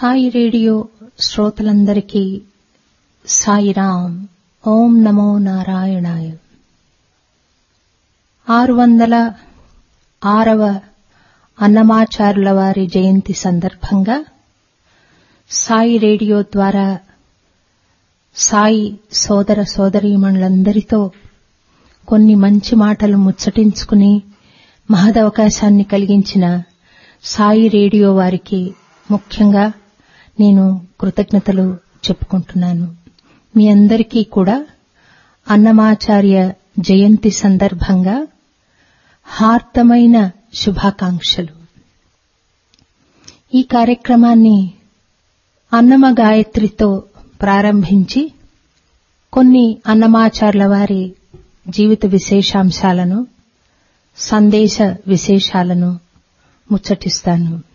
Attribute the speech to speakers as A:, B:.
A: Sai radio శ్రోతలందరికీ సాయిరాం ఓం నమో నారాయణాయ ఆరు వందల ఆరవ అన్నమాచారుల వారి జయంతి సందర్భంగా సాయి రేడియో ద్వారా సాయి సోదర సోదరీమణులందరితో కొన్ని మంచి మాటలు ముచ్చటించుకుని మహదవకాశాన్ని కలిగించిన సాయి రేడియో వారికి ముఖ్యంగా నేను కృతజ్ఞతలు చెప్పుకుంటున్నాను మీ అందరికీ కూడా అన్నమాచార్య జయంతి సందర్భంగా హార్దమైన శుభాకాంక్షలు ఈ కార్యక్రమాన్ని అన్నమ గాయత్రితో ప్రారంభించి కొన్ని అన్నమాచార్ల వారి జీవిత విశేషాంశాలను సందేశ విశేషాలను ముచ్చటిస్తాను